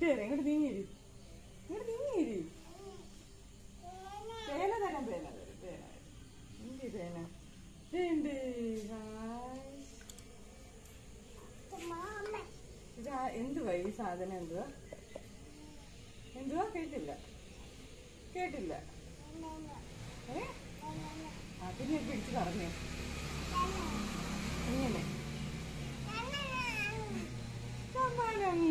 തരാം ഇങ്ങോട്ട് നീങ്ങിരി ഇങ്ങോട്ട് നീങ്ങിരി പേന തരാം പേന തരാം പേന തരാം എന്തി പേന ഇതുണ്ട് ഹായ് ഇത് ആ- എന്തുവാ ഈ സാധനം എന്തുവാ എന്തുവാ കേട്ടില്ല കേട്ടില്ല ഏ ആ പിന്നെ പിടിച്ച് പറഞ്ഞേ ഇങ്ങനെ കമലം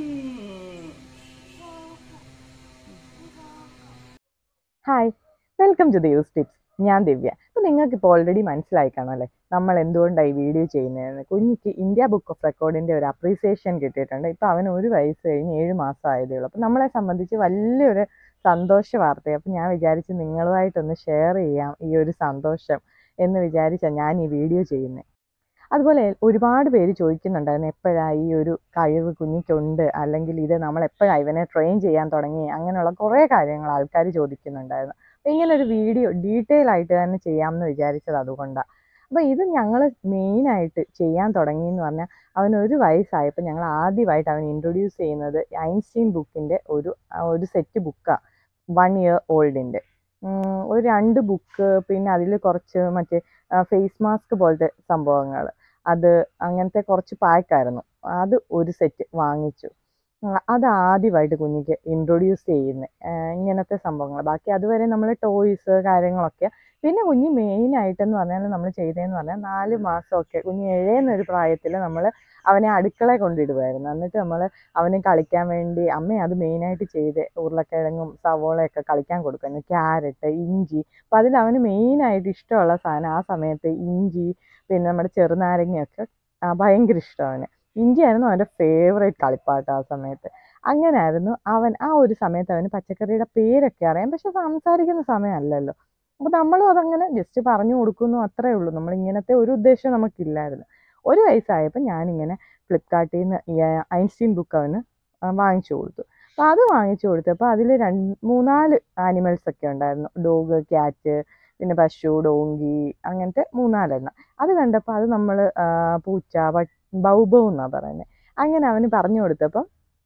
hi welcome to the use tips ഞാൻ ദിവ്യ അപ്പോൾ നിങ്ങൾക്ക് ഇപ്പോൾ ഓൾറെഡി മനസ്സിലായി കാണുമല്ലേ നമ്മൾ എന്തുകൊണ്ടാണ് ഈ വീഡിയോ ചെയ്യുന്നതെന്ന് കുഞ്ഞിക്ക് ഇന്ത്യ ബുക്ക് ഓഫ് റെക്കോർഡിൻ്റെ ഒരു അപ്രീസിയേഷൻ കിട്ടിയിട്ടുണ്ട് ഇപ്പോൾ അവന് ഒരു വയസ്സ് കഴിഞ്ഞ് ഏഴ് മാസം ആയതേ ഉള്ളൂ അപ്പോൾ നമ്മളെ സംബന്ധിച്ച് വലിയൊരു സന്തോഷ വാർത്തയാണ് അപ്പോൾ ഞാൻ വിചാരിച്ച് നിങ്ങളുമായിട്ടൊന്ന് ഷെയർ ചെയ്യാം ഈ ഒരു സന്തോഷം എന്ന് വിചാരിച്ചാണ് ഞാൻ ഈ വീഡിയോ ചെയ്യുന്നത് അതുപോലെ ഒരുപാട് പേര് ചോദിക്കുന്നുണ്ടായിരുന്നു എപ്പോഴാണ് ഈ ഒരു കഴിവ് കുഞ്ഞിക്കുണ്ട് അല്ലെങ്കിൽ ഇത് നമ്മൾ എപ്പോഴാണ് ഇവനെ ട്രെയിൻ ചെയ്യാൻ തുടങ്ങി അങ്ങനെയുള്ള കുറേ കാര്യങ്ങൾ ആൾക്കാർ ചോദിക്കുന്നുണ്ടായിരുന്നു അപ്പോൾ ഇങ്ങനെ ഒരു വീഡിയോ ഡീറ്റെയിൽ ആയിട്ട് തന്നെ ചെയ്യാമെന്ന് വിചാരിച്ചത് അതുകൊണ്ടാണ് അപ്പോൾ ഇത് ഞങ്ങൾ മെയിനായിട്ട് ചെയ്യാൻ തുടങ്ങി എന്ന് പറഞ്ഞാൽ അവന് ഒരു വയസ്സായപ്പോൾ ഞങ്ങൾ ആദ്യമായിട്ട് അവൻ ഇൻട്രൊഡ്യൂസ് ചെയ്യുന്നത് ഐൻസ്റ്റീൻ ബുക്കിൻ്റെ ഒരു ആ, ഒരു സെറ്റ് ബുക്കാണ് വൺ ഇയർ ഓൾഡിൻ്റെ ഒരു രണ്ട് ബുക്ക് പിന്നെ അതിൽ കുറച്ച് മറ്റേ ഫേസ് മാസ്ക് പോലത്തെ സംഭവങ്ങൾ അത് അങ്ങനത്തെ കുറച്ച് പാക്കായിരുന്നു അത് ഒരു സെറ്റ് വാങ്ങിച്ചു ഉം, അത് ആദ്യമായിട്ട് കുഞ്ഞിക്ക് ഇൻട്രൊഡ്യൂസ് ചെയ്യുന്നത് ഇങ്ങനത്തെ സംഭവങ്ങൾ ബാക്കി അതുവരെ നമ്മൾ ടോയ്സ് കാര്യങ്ങളൊക്കെ പിന്നെ കുഞ്ഞ് മെയിനായിട്ടെന്ന് പറഞ്ഞാൽ നമ്മൾ ചെയ്തതെന്ന് പറഞ്ഞാൽ നാല് മാസമൊക്കെ കുഞ്ഞ് എഴയുന്നൊരു പ്രായത്തിൽ നമ്മൾ അവനെ അടുക്കളയിൽ കൊണ്ടിടുമായിരുന്നു എന്നിട്ട് നമ്മൾ അവന് കളിക്കാൻ വേണ്ടി അമ്മ അത് മെയിനായിട്ട് ചെയ്ത് ഉരുളക്കിഴങ്ങും സവോളയൊക്കെ കളിക്കാൻ കൊടുക്കുന്നു ക്യാരറ്റ് ഇഞ്ചി അപ്പോൾ അതിൽ അവന് മെയിനായിട്ട് ഇഷ്ടമുള്ള സാധനം ആ സമയത്ത് ഇഞ്ചി പിന്നെ നമ്മുടെ ചെറുനാരങ്ങയൊക്കെ ആ, ഭയങ്കര ഇഷ്ടമാണ് ഇഞ്ചിയായിരുന്നു അവൻ്റെ ഫേവറേറ്റ് കളിപ്പാട്ട് ആ സമയത്ത് അങ്ങനെയായിരുന്നു അവൻ ആ ഒരു സമയത്ത് അവന് പച്ചക്കറിയുടെ പേരൊക്കെ അറിയാം പക്ഷെ സംസാരിക്കുന്ന സമയമല്ലല്ലോ അപ്പോൾ നമ്മളും അതങ്ങനെ ജസ്റ്റ് പറഞ്ഞു കൊടുക്കുന്നു അത്രേ ഉള്ളൂ നമ്മൾ ഇങ്ങനത്തെ ഒരു ഉദ്ദേശം നമുക്കില്ലായിരുന്നു ഒരു വയസ്സായപ്പോൾ ഞാനിങ്ങനെ ഫ്ലിപ്കാർട്ടിൽ നിന്ന് ഈ ഐൻസ്റ്റീൻ ബുക്ക് അവന് ആ, വാങ്ങിച്ചു കൊടുത്തു അപ്പോൾ അത് വാങ്ങിച്ചു കൊടുത്തപ്പോൾ അതിൽ രണ്ട് മൂന്നാല് ആനിമൽസ് ഒക്കെ ഉണ്ടായിരുന്നു ഡോഗ് ക്യാറ്റ് പിന്നെ പശു ഡോങ്കി അങ്ങനത്തെ മൂന്നാലെണ്ണം അത് കണ്ടപ്പോൾ അത് നമ്മൾ പൂച്ച പ- ബൗബൗ എന്നാണ് പറയുന്നത് അങ്ങനെ അവന് പറഞ്ഞു കൊടുത്തപ്പം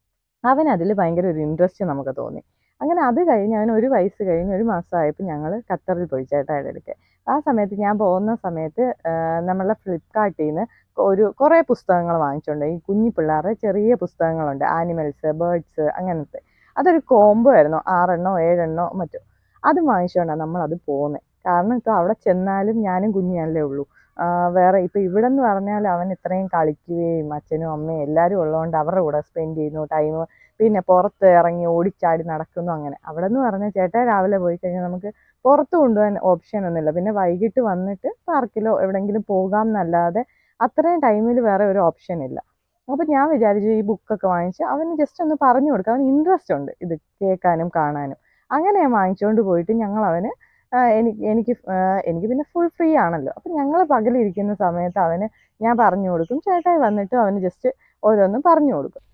അവൻ അതിൽ ഭയങ്കര ഒരു ഇൻട്രസ്റ്റ് നമുക്ക് തോന്നി അങ്ങനെ അത് കഴിഞ്ഞ് അവൻ ഒരു വയസ്സ് കഴിഞ്ഞ് ഒരു മാസമായപ്പോൾ ഞങ്ങൾ ഖത്തറിൽ പോയി ചേട്ടായുടെ അടുക്ക് ആ സമയത്ത് ഞാൻ പോകുന്ന സമയത്ത് ആ, നമ്മളെ ഫ്ലിപ്കാർട്ടിൽ നിന്ന് ഒരു കുറേ പുസ്തകങ്ങൾ വാങ്ങിച്ചുകൊണ്ട് ഈ കുഞ്ഞി പിള്ളേരുടെ ചെറിയ പുസ്തകങ്ങളുണ്ട് ആനിമൽസ് ബേർഡ്സ് അങ്ങനത്തെ അതൊരു കോംബോ ആയിരുന്നു ആറെണ്ണോ ഏഴെണ്ണോ മറ്റോ അത് വാങ്ങിച്ചുകൊണ്ടാണ് നമ്മളത് പോകുന്നത് കാരണം ഇപ്പോൾ അവിടെ ചെന്നാലും ഞാനും കുഞ്ഞല്ലേ ഉള്ളൂ ആ, വേറെ ഇപ്പോൾ ഇവിടെ എന്ന് പറഞ്ഞാൽ അവൻ ഇത്രയും കളിക്കുകയും അച്ഛനും അമ്മയും എല്ലാവരും ഉള്ളതുകൊണ്ട് അവരുടെ കൂടെ സ്പെൻഡ് ചെയ്യുന്നു ടൈം പിന്നെ പുറത്ത് ഇറങ്ങി ഓടിച്ചാടി നടക്കുന്നു അങ്ങനെ അവിടെ എന്ന് പറഞ്ഞാൽ ചേട്ടാ രാവിലെ പോയി കഴിഞ്ഞാൽ നമുക്ക് പുറത്ത് കൊണ്ടുപോകാൻ ഓപ്ഷൻ ഒന്നുമില്ല പിന്നെ വൈകിട്ട് വന്നിട്ട് പാർക്കിലോ എവിടെയെങ്കിലും പോകാം എന്നല്ലാതെ അത്രയും ടൈമിൽ വേറെ ഒരു ഓപ്ഷൻ ഇല്ല അപ്പോൾ ഞാൻ വിചാരിച്ചു ഈ ബുക്കൊക്കെ വാങ്ങിച്ച് അവന് ജസ്റ്റ് ഒന്ന് പറഞ്ഞു കൊടുക്കാം അവന് ഇൻട്രസ്റ്റ് ഉണ്ട് ഇത് കേൾക്കാനും കാണാനും അങ്ങനെ ഞാൻ വാങ്ങിച്ചുകൊണ്ട് പോയിട്ട് ഞങ്ങൾ അവന് ആ, എനിക്ക് എനിക്ക് ആ, എനിക്ക് പിന്നെ ഫുൾ ഫ്രീ ആണല്ലോ അപ്പം ഞങ്ങൾ പകലിരിക്കുന്ന സമയത്ത് അവന് ഞാൻ പറഞ്ഞു കൊടുക്കും ചേട്ടായി വന്നിട്ട് അവന് ജസ്റ്റ് ഓരോന്നും പറഞ്ഞു കൊടുക്കും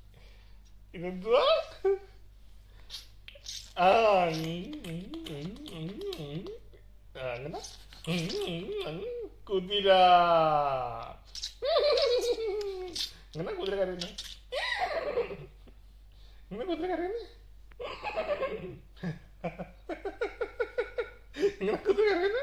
ഇതെന്തുവാ ആ ഉം, ഉം, ഉം, ഉം, ഉം. ആ, അങ്ങനെ ഉം, ഉം, ഉം. കുതിര ഇങ്ങനെ കുതിര കരയുന്നു ഇങ്ങനെ കുതിര കരയുന്നു ഇങ്ങനെ കുതിര കരയുന്നു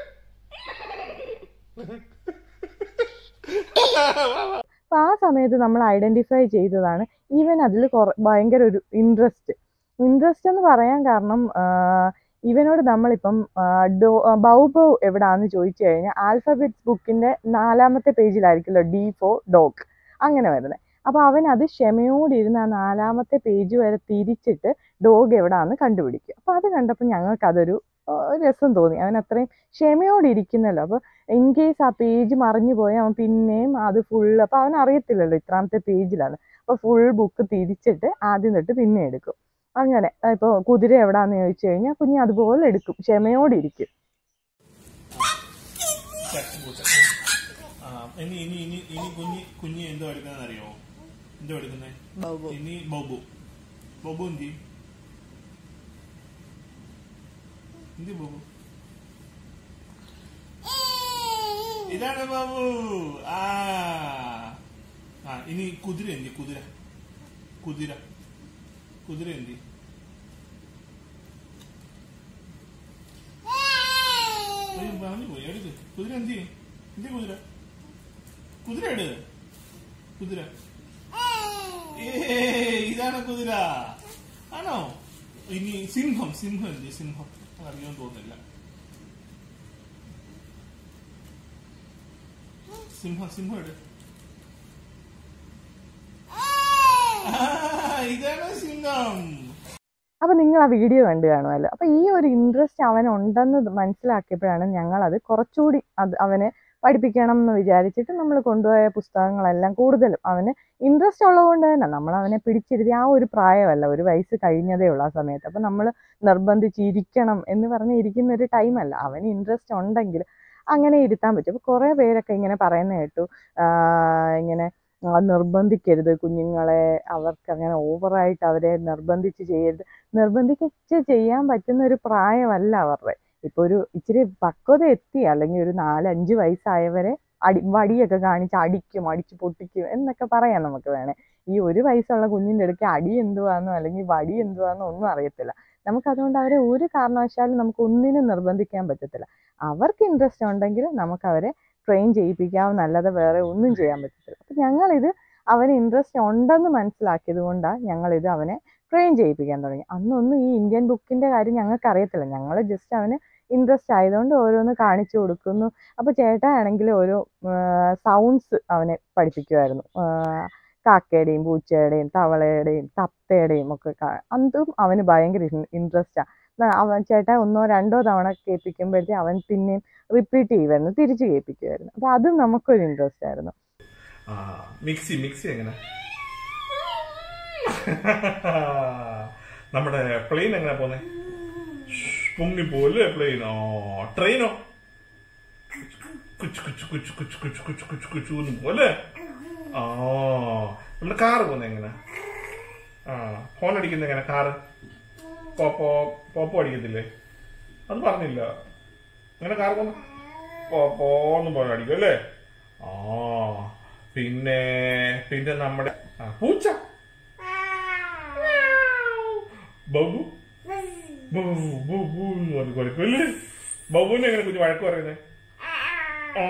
അപ്പോൾ ആ സമയത്ത് നമ്മൾ ഐഡൻറ്റിഫൈ ചെയ്തതാണ് ഈവൻ അതിൽ കുറ ഭയങ്കര ഒരു ഇൻട്രസ്റ്റ് ഇൻട്രസ്റ്റ് എന്ന് പറയാൻ കാരണം ആ, ഇവനോട് നമ്മളിപ്പം ആ, ഡോ ബൗബൗ എവിടാന്ന് ചോദിച്ചു കഴിഞ്ഞാൽ ആൽഫബറ്റ്സ് ബുക്കിൻ്റെ നാലാമത്തെ പേജിലായിരിക്കുമല്ലോ ഡി ഫോർ ഡോഗ് അങ്ങനെ വരുന്നത് അപ്പോൾ അവൻ അത് ക്ഷമയോടിരുന്ന് ആ നാലാമത്തെ പേജ് വരെ തിരിച്ചിട്ട് ഡോഗ് എവിടാന്ന് കണ്ടുപിടിക്കും അപ്പോൾ അത് കണ്ടപ്പോൾ ഞങ്ങൾക്ക് അതൊരു ആ, ഒരു രസം തോന്നി അവൻ അത്രയും ക്ഷമയോടിരിക്കുന്നല്ലോ അപ്പോൾ ഇൻ കേസ് ആ പേജ് മറിഞ്ഞു പോയാൽ അവൻ പിന്നെയും അത് ഫുൾ അപ്പോൾ അവൻ അറിയത്തില്ലല്ലോ ഇത്രാമത്തെ പേജിലാണ് അപ്പോൾ ഫുൾ ബുക്ക് തിരിച്ചിട്ട് ആദ്യം തൊട്ട് പിന്നെ എടുക്കും അങ്ങനെ ഇപ്പോൾ കുതിര എവിടാന്ന് ചോദിച്ചു കഴിഞ്ഞാൽ കുഞ്ഞ് അതുപോലെ എടുക്കും ക്ഷമയോടിരിക്കും ചട്ടുപൂച്ച. ആ, ഇനി ഇനി ഇനി ഇനി കുഞ്ഞി കുഞ്ഞി എന്തോ എടുക്കുന്നത് അറിയോ എന്തോ എടുക്കുന്നേ ബൗബു ഇനി ബൊബു ബൊബു എന്തി എന്തി ബൊബു ഇതാണ് ബാബു ആ ആ ഇനി കുതിര എന്തി കുതിര കുതിര കുതിര എന്തി അയ്യോ, പറഞ്ഞു പോയി എടുക്ക് കുതിര എന്തി എന്തി കുതിര കുതിര എട് കുതിര ഏ ഇതാണ് കുതിര ആണോ ഇനി സിംഹം സിംഹം എന്തി സിംഹം അറിയാൻ തോന്നില്ല സിംഹം സിംഹം എട് ആ, ഇതാണ് സിംഹം അപ്പൊ നിങ്ങൾ ആ വീഡിയോ കണ്ടു കാണുമല്ലോ അപ്പൊ ഈ ഒരു ഇൻട്രസ്റ്റ് അവനുണ്ടെന്ന് മനസ്സിലാക്കിയപ്പോഴാണ് ഞങ്ങൾ അത് കുറച്ചുകൂടി അത് അവനെ പഠിപ്പിക്കണം എന്ന് വിചാരിച്ചിട്ട് നമ്മൾ കൊണ്ടുപോയ പുസ്തകങ്ങളെല്ലാം കൂടുതലും അവന് ഇൻട്രസ്റ്റ് ഉള്ളതുകൊണ്ട് തന്നെ നമ്മൾ അവനെ പിടിച്ചിരുത്തി ആ ഒരു പ്രായമല്ല ഒരു വയസ്സ് കഴിഞ്ഞതേ ഉള്ളൂ ആ സമയത്ത് അപ്പൊ നമ്മൾ നിർബന്ധിച്ച് ഇരിക്കണം എന്ന് പറഞ്ഞ് ഇരിക്കുന്ന ഒരു ടൈമല്ല അവന് ഇൻട്രസ്റ്റ് ഉണ്ടെങ്കിൽ അങ്ങനെ ഇരുത്താൻ പറ്റും അപ്പൊ കുറേ പേരൊക്കെ ഇങ്ങനെ പറയുന്ന കേട്ടു ആഹ് ഇങ്ങനെ ആ, നിർബന്ധിക്കരുത് കുഞ്ഞുങ്ങളെ അവർക്ക് അങ്ങനെ ഓവറായിട്ട് അവരെ നിർബന്ധിച്ച് ചെയ്യരുത് നിർബന്ധിച്ച് ചെയ്യാൻ പറ്റുന്ന ഒരു പ്രായമല്ല അവരുടെ ഇപ്പൊ ഒരു ഇച്ചിരി പക്വത എത്തി അല്ലെങ്കിൽ ഒരു നാലഞ്ച് വയസ്സായവരെ അടി വടിയൊക്കെ കാണിച്ച് അടിക്കും അടിച്ച് പൊട്ടിക്കും എന്നൊക്കെ പറയാം നമുക്ക് വേണേ ഈ ഒരു വയസ്സുള്ള കുഞ്ഞിൻ്റെ ഇടയ്ക്ക് അടി എന്തുവാന്നോ അല്ലെങ്കിൽ വടി എന്തുവാന്നോ ഒന്നും അറിയത്തില്ല നമുക്ക് അതുകൊണ്ട് അവരെ ഒരു കാരണവശാലും നമുക്ക് ഒന്നിനും നിർബന്ധിക്കാൻ പറ്റത്തില്ല അവർക്ക് ഇൻട്രസ്റ്റ് ഉണ്ടെങ്കിൽ നമുക്ക് അവരെ ട്രെയിൻ ചെയ്യിപ്പിക്കാവുന്നല്ലാതെ വേറെ ഒന്നും ചെയ്യാൻ പറ്റത്തില്ല അപ്പം ഞങ്ങളിത് അവന് ഇൻട്രസ്റ്റ് ഉണ്ടെന്ന് മനസ്സിലാക്കിയത് കൊണ്ടാണ് ഞങ്ങളിത് അവനെ ട്രെയിൻ ചെയ്യിപ്പിക്കാൻ തുടങ്ങി അന്നൊന്നും ഈ ഇന്ത്യൻ ബുക്കിന്റെ കാര്യം ഞങ്ങൾക്ക് അറിയത്തില്ല ഞങ്ങൾ ജസ്റ്റ് അവന് ഇൻട്രസ്റ്റ് ആയതുകൊണ്ട് ഓരോന്ന് കാണിച്ചു കൊടുക്കുന്നു അപ്പോൾ ചേട്ടായാണെങ്കിൽ ഓരോ സൗണ്ട്സ് അവനെ പഠിപ്പിക്കുമായിരുന്നു ആ, കാക്കയുടെയും പൂച്ചയുടെയും തവളയുടെയും തത്തയുടെയും ഒക്കെ കാ- അതും അവന് ഭയങ്കര ഇൻട്രസ്റ്റാണ് അവൻ ചേട്ടാ ഒന്നോ രണ്ടോ തവണ കേൾപ്പിക്കുമ്പോഴത്തേ അവൻ പിന്നെയും റിപ്പീറ്റ് ചെയ്യുമായിരുന്നു തിരിച്ച് കേൾപ്പിക്കുമായിരുന്നു അപ്പോൾ അതും നമുക്കൊരു ഇൻട്രസ്റ്റ് ആയിരുന്നു ആ മിക്സി മിക്സി എങ്ങനെ നമ്മുടെ പ്ലെയിൻ എങ്ങനെ പോന്നെ പൊങ്ങി പോലെ പ്ലെയിനോ ട്രെയിനോ കുച്ചു കുച്ചു കുച്ചു കുച്ചു കുച്ചു കുച്ചു കുച്ചു കുച്ചു എന്ന് പോലെ ആ നമ്മുടെ കാറ് പോന്നെ എങ്ങനെ ആ ഫോൺ അടിക്കുന്ന എങ്ങനെ കാറ് പോപ്പോ പോപ്പോ അടിക്കത്തില്ലേ അത് പറഞ്ഞില്ല അങ്ങനെ കാറ് പോന്നെ പോപ്പോന്നും പറഞ്ഞ് അടിക്കും അല്ലേ ആ പിന്നെ പിന്നെ നമ്മുടെ ആ, പൂച്ച ബബു ബബു ബബു എന്ന് പറഞ്ഞ് കൊടുക്കും അല്ലേ ബബുവിനെ എങ്ങനെ കുഞ്ഞു വഴക്ക് പറയുന്നത് ഓ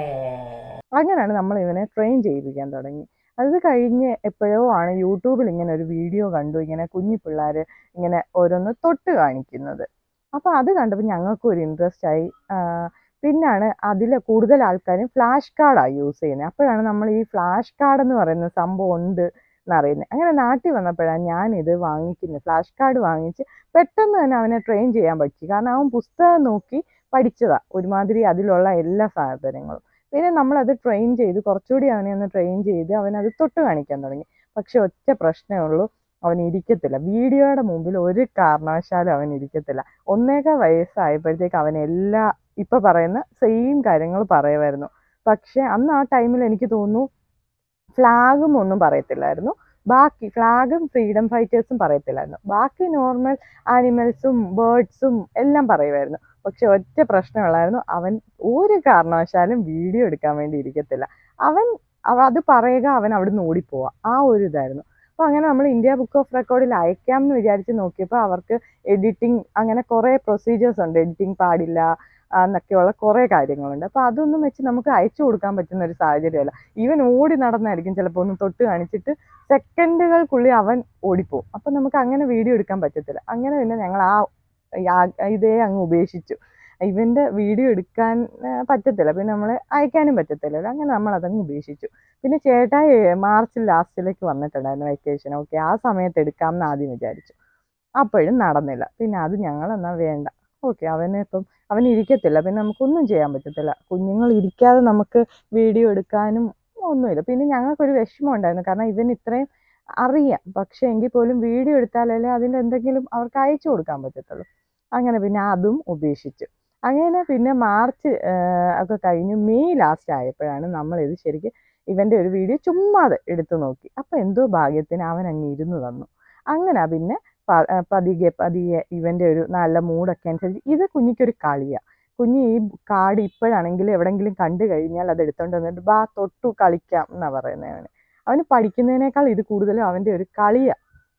അങ്ങനെയാണ് നമ്മൾ ഇവനെ ട്രെയിൻ ചെയ്യിപ്പിക്കാൻ തുടങ്ങി അത് കഴിഞ്ഞ് എപ്പോഴോ ആണ് യൂട്യൂബിൽ ഇങ്ങനെ ഒരു വീഡിയോ കണ്ടു ഇങ്ങനെ കുഞ്ഞു പിള്ളേർ ഇങ്ങനെ ഓരോന്ന് തൊട്ട് കാണിക്കുന്നത് അപ്പോൾ അത് കണ്ടപ്പോൾ ഞങ്ങൾക്കും ഒരു ഇൻട്രസ്റ്റ് ആയി ആ, പിന്നാണ് അതിൽ കൂടുതൽ ആൾക്കാരും ഫ്ലാഷ് കാർഡാണ് യൂസ് ചെയ്യുന്നത് അപ്പോഴാണ് നമ്മൾ ഈ ഫ്ലാഷ് കാർഡ് എന്ന് പറയുന്ന സംഭവം ഉണ്ട് എന്നറിയുന്നത് അങ്ങനെ നാട്ടിൽ വന്നപ്പോഴാണ് ഞാനിത് വാങ്ങിക്കുന്നത് ഫ്ലാഷ് കാർഡ് വാങ്ങിച്ച് പെട്ടെന്ന് തന്നെ അവനെ ട്രെയിൻ ചെയ്യാൻ പറ്റി കാരണം അവൻ പുസ്തകം നോക്കി പഠിച്ചതാ ഒരുമാതിരി അതിലുള്ള എല്ലാ സാധനങ്ങളും പിന്നെ നമ്മളത് ട്രെയിൻ ചെയ്ത് കുറച്ചുകൂടി അവനെ ഒന്ന് ട്രെയിൻ ചെയ്ത് അവനത് തൊട്ട് കാണിക്കാൻ തുടങ്ങി പക്ഷെ ഒറ്റ പ്രശ്നമേ ഉള്ളൂ അവൻ ഇരിക്കത്തില്ല വീഡിയോയുടെ മുമ്പിൽ ഒരു കാരണവശാലും അവൻ ഇരിക്കത്തില്ല ഒന്നേകാൽ വയസ്സായപ്പോഴത്തേക്ക് അവൻ എല്ലാ ഇപ്പൊ പറയുന്ന സെയിം കാര്യങ്ങൾ പറയുമായിരുന്നു പക്ഷെ അന്ന് ആ ടൈമിൽ എനിക്ക് തോന്നുന്നു ഫ്ലാഗും ഒന്നും പറയത്തില്ലായിരുന്നു ബാക്കി ഫ്ലാഗും ഫ്രീഡം ഫൈറ്റേഴ്സും പറയത്തില്ലായിരുന്നു ബാക്കി നോർമൽ ആനിമൽസും ബേർഡ്സും എല്ലാം പറയുമായിരുന്നു പക്ഷെ ഒറ്റ പ്രശ്നമുള്ളായിരുന്നു അവൻ ഒരു കാരണവശാലും വീഡിയോ എടുക്കാൻ വേണ്ടി ഇരിക്കത്തില്ല അവൻ അവ- അത് പറയുക അവൻ അവിടുന്ന് ഓടിപ്പോവാ ആ ഒരു ഇതായിരുന്നു അപ്പോൾ അങ്ങനെ നമ്മൾ ഇന്ത്യ ബുക്ക് ഓഫ് റെക്കോർഡിൽ അയക്കാം എന്ന് വിചാരിച്ച് നോക്കിയപ്പോൾ അവർക്ക് എഡിറ്റിംഗ് അങ്ങനെ കുറേ പ്രൊസീജിയേഴ്സ് ഉണ്ട് എഡിറ്റിംഗ് പാടില്ല ആ, എന്നൊക്കെയുള്ള കുറേ കാര്യങ്ങളുണ്ട് അപ്പോൾ അതൊന്നും വെച്ച് നമുക്ക് അയച്ചു കൊടുക്കാൻ പറ്റുന്ന ഒരു സാഹചര്യമല്ല ഈവൻ ഓടി നടന്നായിരിക്കും ചിലപ്പോൾ ഒന്ന് തൊട്ട് കാണിച്ചിട്ട് സെക്കൻഡുകൾക്കുള്ളിൽ അവൻ ഓടിപ്പോവും അപ്പം നമുക്ക് അങ്ങനെ വീഡിയോ എടുക്കാൻ പറ്റത്തില്ല അങ്ങനെ പിന്നെ ഞങ്ങൾ ആ ആ- ഇതേ അങ്ങ് ഉപേക്ഷിച്ചു ഇവന്റെ വീഡിയോ എടുക്കാൻ ആ, പറ്റത്തില്ല പിന്നെ നമ്മൾ അയക്കാനും പറ്റത്തില്ലല്ലോ അങ്ങനെ നമ്മൾ അതങ്ങ് ഉപേക്ഷിച്ചു പിന്നെ ചേട്ടായി മാർച്ച് ലാസ്റ്റിലേക്ക് വന്നിട്ടുണ്ടായിരുന്നു വെക്കേഷൻ ഓക്കെ ആ സമയത്ത് എടുക്കാമെന്ന് ആദ്യം വിചാരിച്ചു അപ്പോഴും നടന്നില്ല പിന്നെ അത് ഞങ്ങൾ എന്നാൽ വേണ്ട ഓക്കെ അവന് ഇപ്പം അവൻ ഇരിക്കത്തില്ല പിന്നെ നമുക്കൊന്നും ചെയ്യാൻ പറ്റത്തില്ല കുഞ്ഞുങ്ങൾ ഇരിക്കാതെ നമുക്ക് വീഡിയോ എടുക്കാനും ഒന്നുമില്ല പിന്നെ ഞങ്ങൾക്കൊരു വിഷമം ഉണ്ടായിരുന്നു കാരണം ഇവൻ ഇത്രയും അറിയാം പക്ഷെ എങ്കിൽ പോലും വീഡിയോ എടുത്താലല്ലേ അതിൻ്റെ എന്തെങ്കിലും അവർക്ക് അയച്ചു കൊടുക്കാൻ പറ്റത്തുള്ളൂ അങ്ങനെ പിന്നെ അതും ഉപേക്ഷിച്ചു അങ്ങനെ പിന്നെ മാർച്ച് ആഹ് ഒക്കെ കഴിഞ്ഞ് മെയ് ലാസ്റ്റ് ആയപ്പോഴാണ് നമ്മളിത് ശരിക്കും ഇവൻ്റെ ഒരു വീഡിയോ ചുമ്മാതെ എടുത്തു നോക്കി അപ്പോൾ എന്തോ ഭാഗ്യത്തിന് അവൻ അങ്ങ് ഇരുന്ന് തന്നു അങ്ങനെ പിന്നെ പ- ആ, പതിയെ പതിയെ ഇവൻ്റെ ഒരു നല്ല മൂഡൊക്കെ അനുസരിച്ച് ഇത് കുഞ്ഞിക്കൊരു കളിയാണ് കുഞ്ഞ് ഈ കാർഡ് ഇപ്പോഴാണെങ്കിൽ എവിടെങ്കിലും കണ്ടു കഴിഞ്ഞാൽ അത് എടുത്തോണ്ട് വന്നിട്ട് ബാ തൊട്ടു കളിക്കാം എന്നാ പറയുന്നത് അവന് അവന് പഠിക്കുന്നതിനേക്കാൾ ഇത് കൂടുതലും അവൻ്റെ ഒരു കളിയാണ്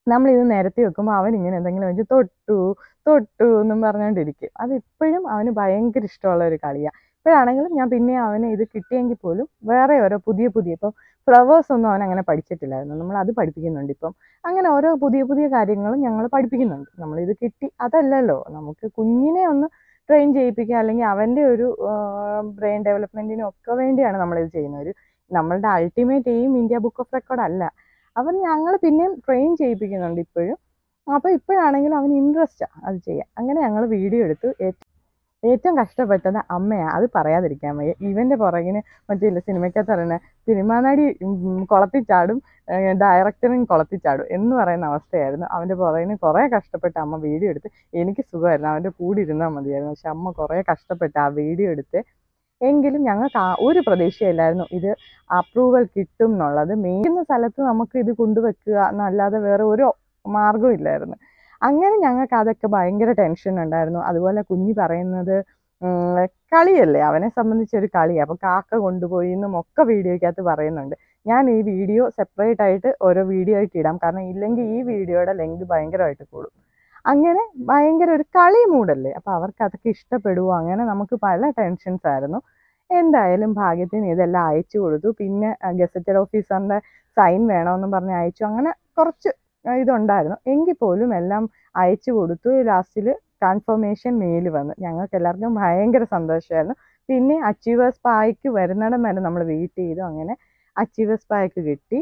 നമ്മളിത് നിരത്തി വെക്കുമ്പോൾ അവൻ ഇങ്ങനെ എന്തെങ്കിലും വെച്ച് തൊട്ടു തൊട്ടു എന്നും പറഞ്ഞുകൊണ്ടിരിക്കും അത് ഇപ്പോഴും അവന് ഭയങ്കര ഇഷ്ടമുള്ള ഒരു കളിയാണ് ഇപ്പോഴാണെങ്കിലും ഞാൻ പിന്നെ അവന് ഇത് കിട്ടിയെങ്കിൽ പോലും വേറെ ഓരോ പുതിയ പുതിയ ഇപ്പം ഫ്ലവേഴ്സ് ഒന്നും അവൻ അങ്ങനെ പഠിച്ചിട്ടില്ലായിരുന്നു നമ്മൾ അത് പഠിപ്പിക്കുന്നുണ്ട് ഇപ്പം അങ്ങനെ ഓരോ പുതിയ പുതിയ കാര്യങ്ങളും ഞങ്ങൾ പഠിപ്പിക്കുന്നുണ്ട് നമ്മളിത് കിട്ടി അതല്ലല്ലോ നമുക്ക് കുഞ്ഞിനെ ഒന്ന് ട്രെയിൻ ചെയ്യിപ്പിക്കുക അല്ലെങ്കിൽ അവൻ്റെ ഒരു ബ്രെയിൻ ഡെവലപ്മെൻറ്റിനും ഒക്കെ വേണ്ടിയാണ് നമ്മളിത് ചെയ്യുന്നത് ഒരു നമ്മളുടെ ultimate aim India book of record അല്ല അവൻ ഞങ്ങൾ പിന്നെയും ട്രെയിൻ ചെയ്യിപ്പിക്കുന്നുണ്ട് ഇപ്പോഴും അപ്പോൾ ഇപ്പോഴാണെങ്കിലും അവന് ഇൻട്രസ്റ്റാണ് അത് ചെയ്യാൻ അങ്ങനെ ഞങ്ങൾ വീഡിയോ എടുത്തു ഏ- ഏറ്റവും കഷ്ടപ്പെട്ടത് അമ്മയാണ് അത് പറയാതിരിക്കാൻ വയ്യ ഇവൻ്റെ പുറകിന് മറ്റേ ഇല്ല സിനിമയ്ക്കകത്ത് പറയുന്നത് സിനിമാ നടി ഉം, കുളത്തിൽ ചാടും ഡയറക്ടറും കുളത്തിൽ ചാടും എന്ന് പറയുന്ന അവസ്ഥയായിരുന്നു അവൻ്റെ പുറകിന് കുറേ കഷ്ടപ്പെട്ട് അമ്മ വീഡിയോ എടുത്ത് എനിക്ക് സുഖമായിരുന്നു അവൻ്റെ കൂടെ ഇരുന്നാൽ മതിയായിരുന്നു പക്ഷെ അമ്മ കുറേ കഷ്ടപ്പെട്ട് ആ വീഡിയോ എടുത്ത് എങ്കിലും ഞങ്ങൾക്ക് ആ ഒരു പ്രതീക്ഷയില്ലായിരുന്നു ഇത് അപ്രൂവൽ കിട്ടും എന്നുള്ളത് മേയുന്ന സ്ഥലത്ത് നമുക്ക് ഇത് കൊണ്ടുവെക്കുക എന്നല്ലാതെ വേറെ ഒരു മാർഗ്ഗവും ഇല്ലായിരുന്നു അങ്ങനെ ഞങ്ങൾക്ക് അതൊക്കെ ഭയങ്കര ടെൻഷൻ ഉണ്ടായിരുന്നു അതുപോലെ കുഞ്ഞി പറയുന്നത് ഉം, കളിയല്ലേ അവനെ സംബന്ധിച്ച് ഒരു കളി അപ്പോൾ കാക്ക കൊണ്ടുപോയി എന്നും ഒക്കെ വീഡിയോയ്ക്കകത്ത് പറയുന്നുണ്ട് ഞാൻ ഈ വീഡിയോ സെപ്പറേറ്റ് ആയിട്ട് ഓരോ വീഡിയോ ആയിട്ട് ഇടാം കാരണം ഇല്ലെങ്കിൽ ഈ വീഡിയോയുടെ ലെങ്ത് ഭയങ്കരമായിട്ട് കൂടും അങ്ങനെ ഭയങ്കര ഒരു കളി മൂടല്ലേ അപ്പോൾ അവർക്ക് അതൊക്കെ ഇഷ്ടപ്പെടുവോ അങ്ങനെ നമുക്ക് പല ടെൻഷൻസ് ആയിരുന്നു എന്തായാലും ഭാഗ്യത്തിന് ഇതെല്ലാം അയച്ചു കൊടുത്തു പിന്നെ ഗസറ്റഡ് ഓഫീസറിൻ്റെ സൈൻ വേണമെന്നും പറഞ്ഞ് അയച്ചു അങ്ങനെ കുറച്ച് ആ, ഇതുണ്ടായിരുന്നു എങ്കിൽ പോലും എല്ലാം അയച്ചു കൊടുത്തു ലാസ്റ്റിൽ കൺഫർമേഷൻ മെയിൽ വന്നു ഞങ്ങൾക്ക് എല്ലാവർക്കും ഭയങ്കര സന്തോഷമായിരുന്നു പിന്നെ അച്ചീവേഴ്സ് പായ്ക്ക് വരുന്നിടം വരെ നമ്മൾ വെയിറ്റ് ചെയ്തു അങ്ങനെ അച്ചീവേഴ്സ് പായ്ക്ക് കിട്ടി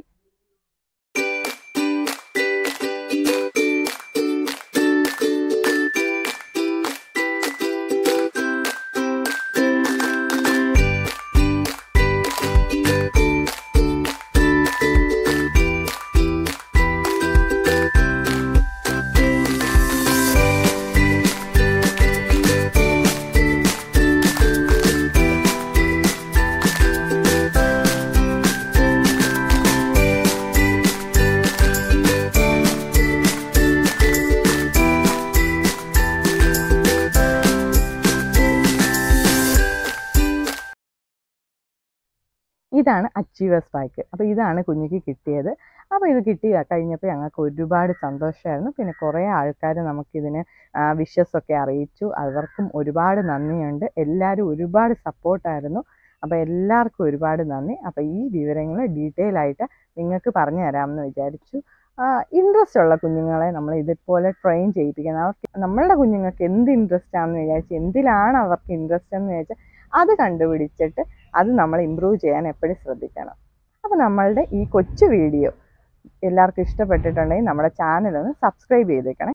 ഇതാണ് അച്ചീവേഴ്സ് പാക്ക് അപ്പോൾ ഇതാണ് കുഞ്ഞിക്ക് കിട്ടിയത് അപ്പോൾ ഇത് കിട്ടി കഴിഞ്ഞപ്പോൾ ഞങ്ങൾക്ക് ഒരുപാട് സന്തോഷമായിരുന്നു പിന്നെ കുറേ ആൾക്കാർ നമുക്കിതിന് വിഷസ് ഒക്കെ അറിയിച്ചു അവർക്കും ഒരുപാട് നന്ദിയുണ്ട് എല്ലാവരും ഒരുപാട് സപ്പോർട്ടായിരുന്നു അപ്പോൾ എല്ലാവർക്കും ഒരുപാട് നന്ദി അപ്പോൾ ഈ വിവരങ്ങൾ ഡീറ്റെയിൽ ആയിട്ട് നിങ്ങൾക്ക് പറഞ്ഞു തരാമെന്ന് വിചാരിച്ചു ഇൻട്രസ്റ്റ് ഉള്ള കുഞ്ഞുങ്ങളെ നമ്മൾ ഇതുപോലെ ട്രെയിൻ ചെയ്യിപ്പിക്കണം അവർക്ക് നമ്മളുടെ കുഞ്ഞുങ്ങൾക്ക് എന്ത് ഇൻട്രസ്റ്റ് ആണെന്ന് വിചാരിച്ച് എന്തിലാണ് അവർക്ക് ഇൻട്രസ്റ്റ് എന്ന് വിചാരിച്ചാൽ അത് കണ്ടുപിടിച്ചിട്ട് അത് നമ്മൾ ഇമ്പ്രൂവ് ചെയ്യാൻ എപ്പോഴും ശ്രദ്ധിക്കണം അപ്പോൾ നമ്മളുടെ ഈ കൊച്ചു വീഡിയോ എല്ലാവർക്കും ഇഷ്ടപ്പെട്ടിട്ടുണ്ടെങ്കിൽ നമ്മുടെ ചാനൽ ഒന്ന് സബ്സ്ക്രൈബ് ചെയ്തേക്കണേ